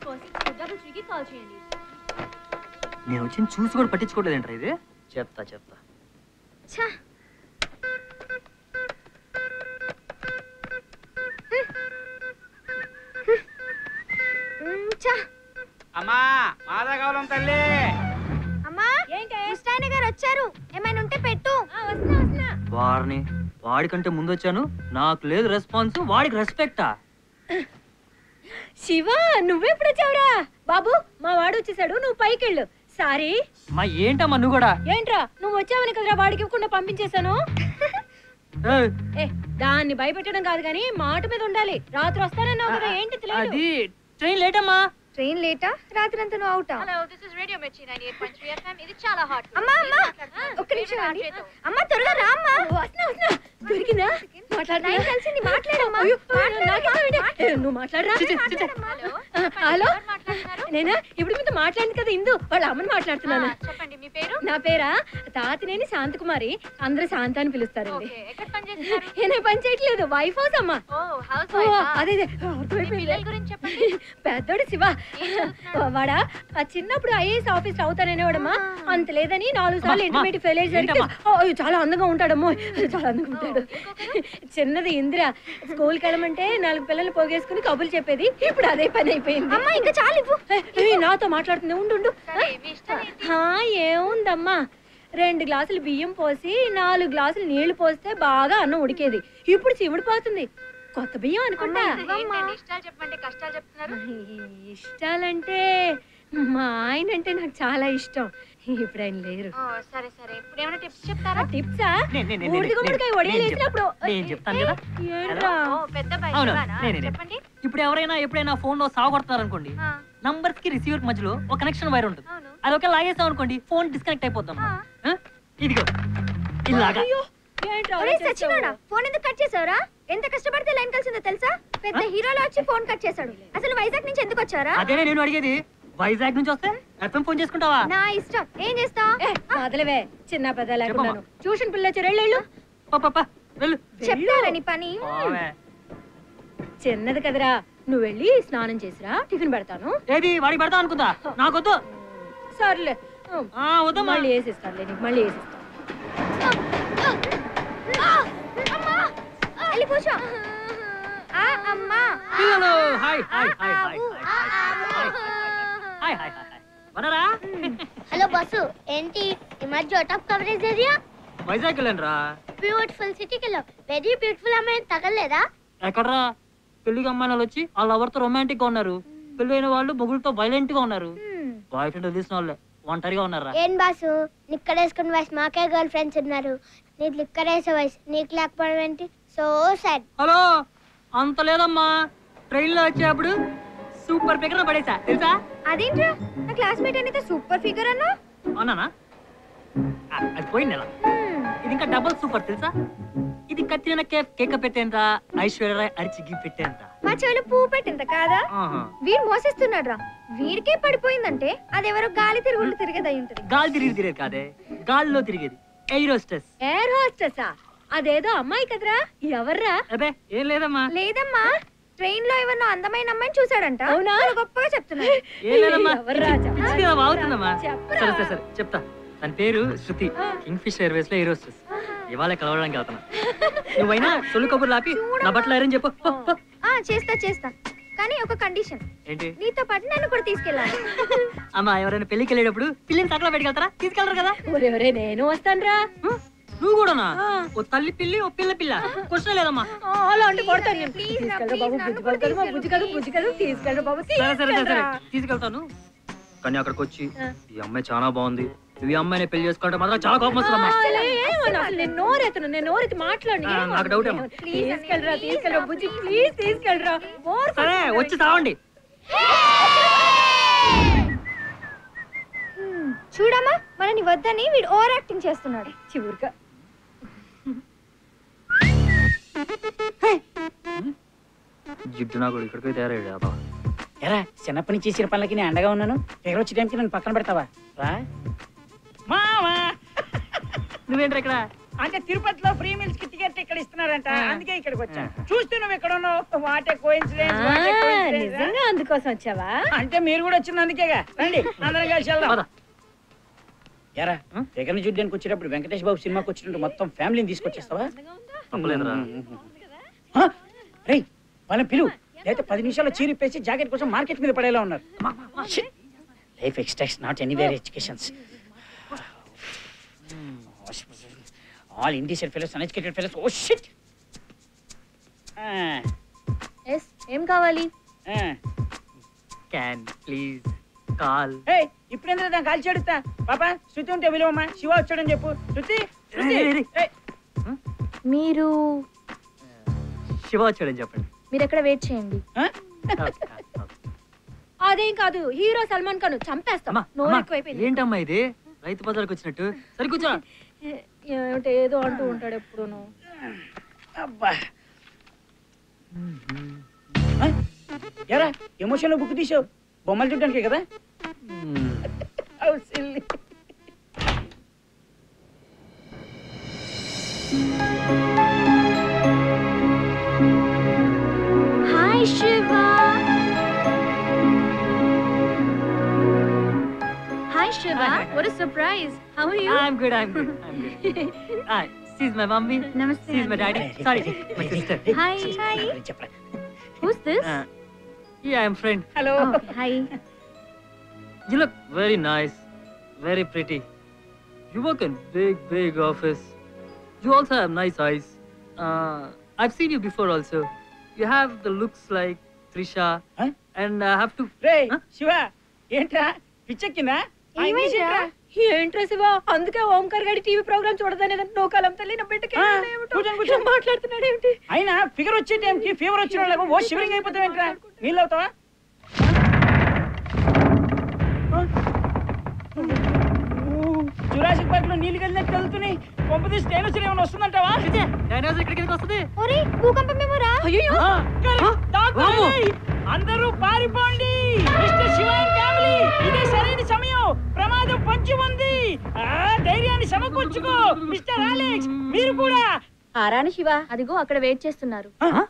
Four six double త్రీకి call చేయండి నేను వచ్చింది చూసి కూడా పట్టించుకోవట్లేదంటారా ఇది చెప్తా చెప్తా ఛా ఛా అమ్మా మాదాగౌలం తల్లి అమ్మా ఏంటి ముస్తాయన గారు వచ్చారు ఏమైనా ఉంటే పెట్టు వస్తున్నా వస్తున్నా వాడిని వాడికంటే ముందు వచ్చాను నాకు లేదు రెస్పాన్స్ వాడికి రెస్పెక్టా శివ నువ్వెప్పుడు వచ్చావురా బాబు మా వాడు వచ్చేసాడు నువ్వు పైకెళ్ళు సారీ మా ఏంటమ్మా నువ్వు కూడా ఏంట్రా నువ్వు వచ్చావని కదరా వాడికి ఇవ్వకుండా పంపించేశాను ఏయ్, ఏ దాన్ని భయపెట్టడం కాదు కానీ మాట మీద ఉండాలి రాత్రి వస్తానన్నావు కదా ఏంటి తెలియదు అది ట్రైన్ లేట్ అమ్మా ట్రైన్ లేటా రాత్రి అంతా నువ్వు అవుటా hello this is radio Mirchi 98.3 FM ఇది చాలా హాట్ అమ్మా అమ్మా ఒక్క నిమిషం ఆగి. అమ్మా త్వరగా రా అమ్మా వస్తున్నా వస్తున్నా దొరికిందా మాట్లాడుతున్నా కలిసింది మాట్లాడమ్మా నువ్వు మాట్లాడరా ఆ, హలో నేనా ఇప్పుడు మీతో మాట్లాడింది కదా ఇందు వాళ్ళ అమ్మని మాట్లాడుతున్నాను చెప్పండి మీ పేరు నా పేరా తాతినేని శాంతకుమారి అందరూ శాంత అని పిలుస్తారండి ఓకే ఎక్కడ పని చేస్తున్నారు నేను పని చేయట్లేదు వైఫ్ హౌస్ అమ్మా ఓ హౌస్ ఓ, వైఫ్ అదే అదే మీ అర్థమైపోయింది. పిల్లల గురించి చెప్పండి పెద్దోడు శివ వాడా ఆ చిన్నప్పుడు ఐఏఎస్ ఆఫీస్ అవుతాననేవాడమ్మా అంత లేదని నాలుగు సార్లు అమ్మా, ఇంటర్మీడియట్ ఫెయిల్ అయ్యేసరికి ఏంటమ్మా? ఓ, అయ్యో, చాలా అందంగా ఉంటాడమ్మో చాలా అందంగా ఉంటాడు చిన్నది ఇందిర స్కూల్ వెళ్ళమంటే నాలుగు పిల్లలు పోగేసుకుని కబుర్లు చెప్పేది ఇప్పుడు అదే పని అయిపోయింది అమ్మా ఇంకా చాలు ఇవ్వు నాతో మాట్లాడుతుంది ఉండు ఉండు సరే మీ ఇష్టం ఏంటి? హా, ఏముందమ్మా రెండు గ్లాసులు బియ్యం పోసి నాలుగు గ్లాసులు నీళ్లు పోస్తే బాగా అన్నం ఉడికేది ఇప్పుడు చివుడు పోతుంది కొత్త బియ్యం అనుకుంటా ఏంటండి ఇష్టాలు చెప్పమంటే కష్టాలు చెప్తున్నారు ఇష్టాలంటే మా ఆయన అంటే నాకు చాలా ఇష్టం ఇప్పుడు ఆయన లేరు ఓ సరే సరే ఇప్పుడు ఏమైనా టిప్స్ చెప్తారా టిప్సా నే- నే- నే- నే- ఊరిది గుమ్మడికాయ నేను వడియాలు చెప్తా. వేసినప్పుడు నేను చెప్తాను కదా ఏంట్రా ఓ పెద్ద బై అవును, శివానా? నేనే, నేనే. చెప్పండి ఇప్పుడు ఎవరైనా ఎప్పుడైనా ఫోన్ లో సాగు కొడతారు అనుకోండి ఆ, నంబర్స్ కి రిసీవర్ మధ్యలో ఒక కనెక్షన్ వైర్ ఉంటుంది అవును అది ఒక లాగేసాం అనుకోండి ఫోన్ డిస్కనెక్ట్ అయిపోతాం ఆ. ఇదిగో ఇలాగా ఏంట్రా ఒరేయ్ అలా చేస్తావు? సచ్చినోడా ఫోన్ ఎందుకు కట్ చేసావురా ఎంత కష్టపడితే లైన్ కలిసిందో తెలుసా పెద్ద హీరోలో వచ్చి ఫోన్ కట్ చేశాడు అసలు వైజాగ్ నుంచి ఎందుకు వచ్చారా అదేనే నేను అడిగేది వైజాగ్ నుంచి వస్తే ఎఫ్ఎం ఫోన్ చేసుకుంటావా నా ఇష్టం ఏం చేస్తావు ఏ, వదిలేవే చిన్న పెద్ద లేకున్నాను ట్యూషన్ పిల్ల వచ్చారు వెళ్ళు, వెళ్ళు పా, పా, పా, వెళ్ళు చెప్తారా నీ పని పోవే. చిన్నది కదరా నువ్వు వెళ్ళి స్నానం చేసిరా టిఫిన్ పెడతాను ఏది వాడికి పెడతా అనుకుందా నాకొద్దు సర్లే ఆ, వద్దమ్మా మళ్ళీ వేసిస్తానులే నీకు మళ్ళీ వేసిస్తాను వెళ్ళి కూర్చో ఆ, అమ్మా పిల్లలు hi hi hi hi hi hi hi hi hi వనరా హలో బస్సు ఏంటి ఈ మధ్య out of coverage area Vizag వెళ్ళండి రా బ్యూటిఫుల్ సిటీకి వెళ్ళాం వెరీ బ్యూటిఫుల్ అమ్మాయి తగలేదా ఎక్కడ్రా పెళ్లికి అమ్మాయిలు వచ్చి వాళ్ళ ఎవరితో రొమాంటిక్ గా ఉన్నారు పెళ్ళైన వాళ్ళు మొగుడుతో వైలెంట్ గా ఉన్నారు బాయ్ ఫ్రెండ్ వదిలేసిన వాళ్ళే ఒంటరిగా ఉన్నారా ఏం బాసు నిక్కడేసుకున్న వయసు మాకే గర్ల్ ఫ్రెండ్స్ ఉన్నారు నీకు లిక్కరేసే వయసు నీకు లేకపోవడం ఏంటి సో సాడ్ హలో అంత లేదమ్మా ట్రైన్ లో వచ్చేప్పుడు సూపర్ పికర్ పడేసా తెలుసా అదేంట్రా నా క్లాస్మేట్ అనేది సూపర్ ఫిగర్ అన్నా అవునానా ఆ, అది పోయింది నెల ఇది ఇంకా డబుల్ సూపర్ తెలుసా ఇది కత్తిరిన కేక్ కేక పెట్టేంత ఐశ్వర్యరాయ్ అరిచిగి పెట్టేంత మా చెవులు పువ్వు పెట్టింత కాదా ఆహా. వీడు మోసేస్తున్నాడు రా వీడికే పడిపోయిందంటే అదెవరో గాలి తిరుగుంటూ తిరిగేదై ఉంటది గాలి తిరిగి తిరిగేది కాదే గాలిలో తిరిగేది ఎయిరోస్టెస్ ఎయిర్ హోస్టెసా అదేదో అమ్మాయి కదరా ఎవర్రా అదే ఏం లేదమ్మా లేదమ్మా ట్రైన్ లో ఎవరినో అందమైన అమ్మాయిని చూసాడంట అవునా? వాళ్ళు గొప్పగా చెప్తున్నాడు ఏం లేదమ్మా ఎవర్రా చెప్పరా? పిచ్చిగా వాగుతుందమ్మా చెప్పరా? సరే సరే సరే చెప్తా తన పేరు శృతి కింగ్ ఫిష్ ఎయిర్వేస్ లో ఎయిరోస్టెస్ ఇవాళ కలవడానికి వెళ్తున్నా నువ్వైనా సొల్లు కబుర్లు ఆపి నా బట్టలు ఐరన్ చెప్పు పో, పో. ఆ చేస్తా చేస్తా కానీ ఒక కండిషన్ ఏంటి నీతో పాటు నన్ను కూడా తీసుకెళ్ళాలి అమ్మా ఎవరైనా పెళ్లికి వెళ్ళేటప్పుడు పిల్లిని తక్కలో పెట్టుకెళ్తారా తీసుకెళ్తారు కదా ఒరే ఒరే నేను వస్తానురా నువ్వు కూడానా ఆ. ఓ తల్లి పిల్లి ఓ పిల్ల పిల్ల క్వశ్చన్ లేదమ్మా ఆ, అలా అంటే కొడతాను నేను. Please రా, తీసుకెళ్ళరా please బాబు నన్ను బుజ్జి కూడా కలుగు, తీసుకెళ్ళు, బుజ్జి కలుగు, బుజ్జి కలుగు, తీసుకెళ్ళరా బాబు సరే సరే సరే సరే తీసుకెళ్ళరా. తీసుకెళ్తాను కానీ అక్కడికి వచ్చి ఆ. ఈ అమ్మాయి చాలా బాగుంది నువ్వు ఈ అమ్మాయిని పెళ్లి చేసుకోవడం మాత్రం చాలా కోపం ఆ, వస్తుందమ్మా ఏమన్నా అసలు నేను నోరెత్తను నేను నోరెత్తి మాట్లాడు ఆ, నాకు డౌట్ ఏమో. తీసుకెళ్ళరా తీసుకెళ్ళరా బుజ్జి ప్లీజ్ తీసుకెళ్ళరా బోర్ సరే వచ్చి తావండి హ్మ్, చూడమ్మా మనని వద్దని వీడు ఓవర్ యాక్టింగ్ చేస్తున్నాడు చివురుగా జిడ్డు నాకు ఇక్కడికి తయారయ్యాడు అబ్బా ఎరా చిన్నప్పటి నుంచి చేసిన పనులకి నేను అండగా ఉన్నాను పేరు వచ్చే టైంకి నన్ను పక్కన పెడతావా రా మావా నువ్వేంట్రా ఇక్కడ అంటే తిరుపతిలో ఫ్రీ మీల్స్ కి టికెట్ ఇక్కడ ఇస్తున్నారంట ఆ. అందుకే ఇక్కడికి వచ్చా ఆ. చూస్తూ నువ్వు ఇక్కడ ఉన్నావు వాటే కోయిన్సిడెన్స్ నిజంగా అందుకోసం వచ్చావా అంటే మీరు కూడా వచ్చింది అందుకేగా రండి అందరం కలిసి వెళ్దాం పద. ఎరా ఆ? జగన్ చూడ్డానికి వచ్చేటప్పుడు వెంకటేష్ బాబు సినిమాకి వచ్చినట్టు మొత్తం ఫ్యామిలీని తీసుకొచ్చేస్తావా తప్పలేదురా ఆ? రేయ్ వాళ్ళని పిలువు అయితే పది నిమిషాల్లో చీరిప్పేసి జాకెట్ కోసం మార్కెట్ మీద పడేలా ఉన్నారు life extracts not anywhere educations all Indian fellows uneducated fellows oh shit yes ఏం కావాలి క్యాన్ ప్లీజ్ కాల్ ఏయ్ ఇప్పుడెందుకు దాన్ని కాల్చి అడుగుతా పాప శృతి ఉంటే విలువమ్మా శివ వచ్చాడని చెప్పు శృతి శృతి రేయ్, రేయ్, ఏయ్, మీరు శివ వచ్చాడని చెప్పండి మీరు ఎక్కడ వెయిట్ చేయండి ఆ? అదేం కాదు హీరో సల్మాన్ ఖాన్ చంపేస్తాం అమ్మా, నోరు అమ్మా, ఎక్కువైపోయింది ఏంటమ్మా ఇది రైతు బజార్కి వచ్చినట్టు సరి కూర్చో ఏ- ఏమిటి ఏదో అంటూ ఉంటాడు ఎప్పుడును అబ్బా ఆ? ఎరా ఎమోషన్లో బుక్ తీసావు బొమ్మలు చూడడానికి కదా Oh, silly. Hi Shiva hi Shiva what a surprise how are you I'm good, I'm good, I'm good. Ah, she's my mommy. నమస్తే She's my daddy. Sorry, my sister. Hi hi చెప్పరా who's this Uh, yeah, I'm friend. Hello hi You look very nice, very pretty. You work in big, big office. You also have nice eyes. Uh, I've seen you before also. You have the looks like Trisha, Huh? and I have to. రే Huh? Shiva ఏంట్రా పిచ్చెక్కిందా ఆ English ఏంట్రా? ఏంట్రా శివ అందుకే ఓంకార్ గారి TV programme చూడదాని నోకాలం తల్లి నా బిడ్డకి ఆ, ఏమిటో. కూర్చోండి, కూర్చోండి. మాట్లాడుతున్నాడు ఏమిటి అయినా ఫిగర్ వచ్చే టైంకి ఫీవర్ వచ్చిన వాళ్ళకు ఓ షివరింగ్ అయిపోతావేంట్రా నీళ్ళు అవుతావా జురాసిక్ పార్క్ లో నీళ్ళు కలిగినట్టు వెళ్తున్నాయి పంపది స్టైనోసర్ ఏమైనా వస్తుందంటావా Dinosaur ఇక్కడికి ఎందుకు వస్తుంది? ఒరే భూకంపమేమో రా అయ్యో ఆ, correct. డాక్టర్ వామ్మో. రేయ్, అందరూ పారిపోండి మిస్టర్ శివన్ ఫ్యామిలీ ఇదే సరైన సమయం ప్రమాదం పొంచి ఉంది ఆ, ధైర్యాన్ని సమకూర్చుకో మిస్టర్ అలెక్స్ మీరు కూడా ఆరాని శివ అదిగో అక్కడ వెయిట్ చేస్తున్నారు Huh?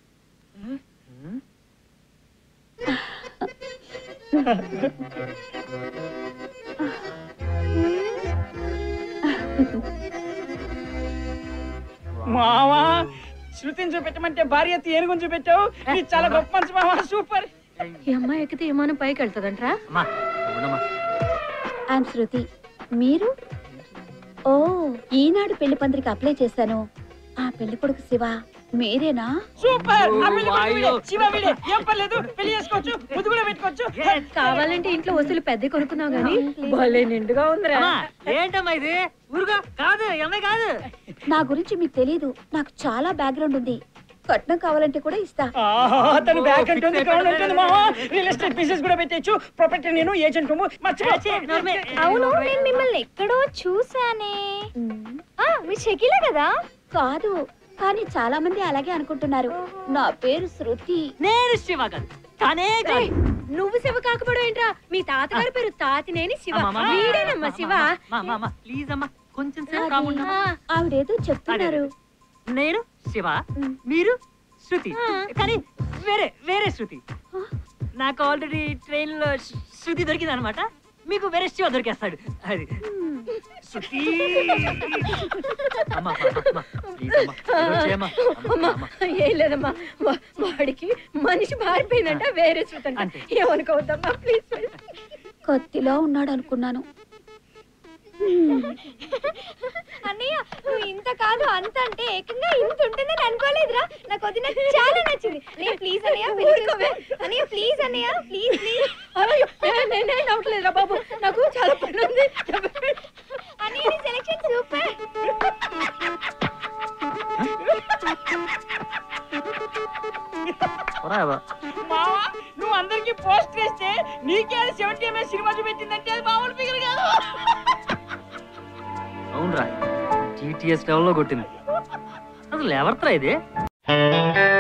మావా శృతిని చూపెట్టమంటే భార్య ఏనుగుని చూపెట్టావు నీ చాలా గొప్ప మనసు మావా సూపర్ ఈ అమ్మాయి ఎక్కితే విమానం పైకి వెళ్తుందంట్రా అమ్మా, ఉండమ్మా. ఐఎమ్ శృతి మీరు ఓ ఈనాడు పెళ్లి పందిరికి అప్లై చేశాను ఆ పెళ్లి కొడుకు శివ మీరేనా సూపర్ ఓ, ఆ పెళ్లి కొడుకు వీడే, వాయ్యో. శివ వీడే ఏం పర్లేదు పెళ్లి చేసుకోవచ్చు ముద్దు కూడా పెట్టుకోవచ్చు కావాలంటే ఇంట్లో వస్తువులు పెద్ద కొనుక్కుందాం గానీ భలే నిండుగా ఉందిరా అమ్మా, ఏంటమ్మా ఇది ఊరుగా కాదు అమ్మాయి కాదు నా గురించి మీకు తెలియదు నాకు చాలా బ్యాక్గ్రౌండ్ ఉంది కట్నం కావాలంటే కూడా ఇస్తా ఆహా, తను ఓ, బ్యాక్ fix అంటుంది అయిపోయింది. గ్రౌండ్ అంటుంది మావా రియల్ ఎస్టేట్ బిజినెస్ కూడా పెట్టచ్చు ప్రాపర్టీ నేను ఏజెంట్ మర్చిపో నోర్మే. అవును నేను మిమ్మల్ని ఎక్కడో చూసానే ఆ మీ షకీలా కదా కాదు కానీ చాలా మంది అలాగే అనుకుంటున్నారు నా పేరు శృతి నేను శివ కాదు తానే కాదు నువ్వు శివ కాకపోవడం ఏంట్రా మీ తాతగారి పేరు తాతినేని శివ అమ్మా, అమ్మా, వీడేనమ్మా శివ అమ్మా, అమ్మా, అమ్మా, ప్లీజ్ అమ్మా కొంచెం సేపు కాకుండా ఆ, ఆవిడేదో చెప్తున్నారు నేను శివ మీరు శృతి కానీ వేరే వేరే శృతి నాకు ఆల్రెడీ ట్రైన్ లో శ్- శృతి దొరికింది అనమాట మీకు వేరే శివ దొరికేస్తాడు అది శృతి అమ్మా, అమ్మా, అమ్మా, please అమ్మా, ఏదో చేయమ్మా. అమ్మా, అమ్మా అమ్మా. ఏం లేదమ్మా వా- వాడికి మనిషి మారిపోయిందంట వేరే శృతంట అంతే. ఏమనుకోవద్దమ్మా ప్లీజ్ కత్తిలో ఉన్నాడు అనుకున్నాను అన్నయ్య నువ్వు ఇంత కాదు అంత అంటే ఏకంగా ఇంత ఉంటుందని అనుకోలేదురా నాకు వదిన చాలా నచ్చింది అన్నయ్య ప్లీజ్ అన్నయ్య పెళ్లి అన్నయ్య ప్లీజ్ అన్నయ్య ప్లీజ్ ప్లీజ్ అయ్యో నేనే నవ్వట్లేదురా బాబు నాకు చాలా పని ఉంది అన్నయ్య నీ సెలెక్షన్ సూపర్ పోరా, అవ్వ. మావా నువ్వు అందరికి పోస్ట్ చేస్తే నీకే అది సెవెంటీ ఎంఎస్ సినిమా చూపెట్టిందంటే అది మామూలు ఫిగర్ కాదు అవునరా టీటీఎస్ లెవెల్లో కొట్టింది అసలు ఎవరితో ఇది